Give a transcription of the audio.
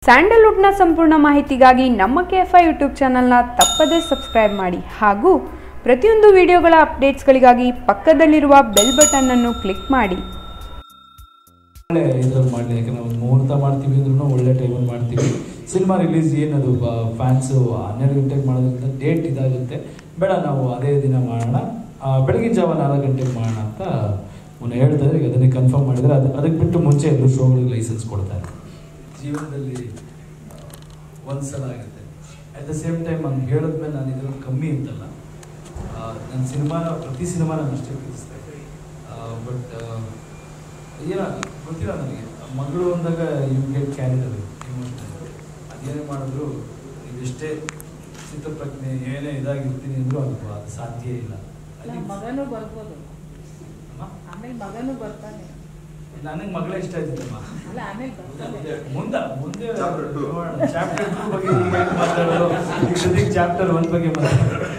ಸ್ಯಾಂಡಲ್ವುಡ್ನ ಸಂಪೂರ್ಣ ಮಾಹಿತಿಗಾಗಿ ನಮ್ಮ ಕೆ ಎಫ್ ಐ ಯೂಟ್ಯೂಬ್ ಚಾನಲ್ನ ತಪ್ಪದೇ ಸಬ್ಸ್ಕ್ರೈಬ್ ಮಾಡಿ ಹಾಗೂ ಪ್ರತಿಯೊಂದು ವಿಡಿಯೋಗಳ ಅಪ್ಡೇಟ್ಸ್ಗಳಿಗಾಗಿ ಪಕ್ಕದಲ್ಲಿರುವ ಬೆಲ್ ಬಟನ್ ಅನ್ನು ಕ್ಲಿಕ್ ಮಾಡಿ ಒಳ್ಳೆ ಇದ್ರಲ್ಲಿ ಮಾಡಲಿ ಯಾಕಂದ್ರೆ ಒಂದು ಮುಹೂರ್ತ ಮಾಡ್ತೀವಿ ಅಂದ್ರೂ ಒಳ್ಳೆ ಟೈಮಲ್ಲಿ ಮಾಡ್ತೀವಿ ಸಿನಿಮಾ ರಿಲೀಸ್ ಏನದು ಫ್ಯಾನ್ಸು ಹನ್ನೆರಡು ಗಂಟೆಗೆ ಮಾಡೋದ್ರಿಂದ ಡೇಟ್ ಇದಾಗುತ್ತೆ ಬೇಡ ನಾವು ಅದೇ ದಿನ ಮಾಡೋಣ ಆ, ಬೆಳಗಿನ ಜಾವ ನಾಲ್ಕು ಗಂಟೆಗೆ ಮಾಡೋಣ ಅಂತ ಮೊನ್ನೆ ಹೇಳ್ತಾ ಇದ್ರೆ ಈಗ ಅದನ್ನೇ ಕನ್ಫರ್ಮ್ ಮಾಡಿದರೆ ಅದು ಅದಕ್ಕೆ ಬಿಟ್ಟು ಮುಂಚೆ ಎಲ್ಲರೂ ಶೋಗಳಿಗೆ ಲೈಸೆನ್ಸ್ ಕೊಡ್ತಾರೆ ಜೀವನದಲ್ಲಿ ಒಂದು ಸಲ ಆಗುತ್ತೆ ಅಟ್ ದ ಸೇಮ್ ಟೈಮ್ ಹಂಗೆ ಹೇಳಿದ್ಮೇಲೆ ನಾನು ಇದರಲ್ಲಿ ಕಮ್ಮಿ ಅಂತಲ್ಲ ನನ್ನ ಸಿನಿಮಾನ ಪ್ರತಿ ಸಿನಿಮಾ ನಾನು ಅಷ್ಟೇ ಪ್ರೀತಿಸ್ತಾ ಬಟ್ ಏನೋ ಗೊತ್ತಿಲ್ಲ ನನಗೆ ಮಗಳು ಅಂದಾಗ ಯು ಗೆಟ್ ಕ್ಯಾರಿಡ್ ಅದು ಇಮೋಷನಲ್ ಅದೇನೇ ಮಾಡಿದ್ರು ನೀವೆಷ್ಟೇ ಚಿತ್ರಪ್ರಜ್ಞೆ ಏನೇ ಇದಾಗಿರ್ತೀನಿ ಅಂದರೂ ಅದು ಅದು ಸಾಧ್ಯ ಇಲ್ಲ ಅದಕ್ಕೆ ಮಗನೂ ಬರ್ಬೋದು ಅಮ್ಮ, ಆಮೇಲೆ ಮಗನೂ ಬರ್ತಾನೆ ನನಗೆ ಮಗಳೇ ಇಷ್ಟ ಆಯ್ತಿದ್ದಮ್ಮ ಅಲ್ಲ ಆಮೇಲೆ ಬರ್ತಾನೆ ಮುಂದ ಮುಂದೆ Chapter two. ಚಾಪ್ಟರ್ ಟೂ ಬಗ್ಗೆ ಈಗ ಯಾಕೆ ಮಾತಾಡೋದು ಈಗ ಸದ್ಯಕ್ಕೆ ಚಾಪ್ಟರ್ ಒನ್ ಬಗ್ಗೆ ಮಾತಾಡೋದು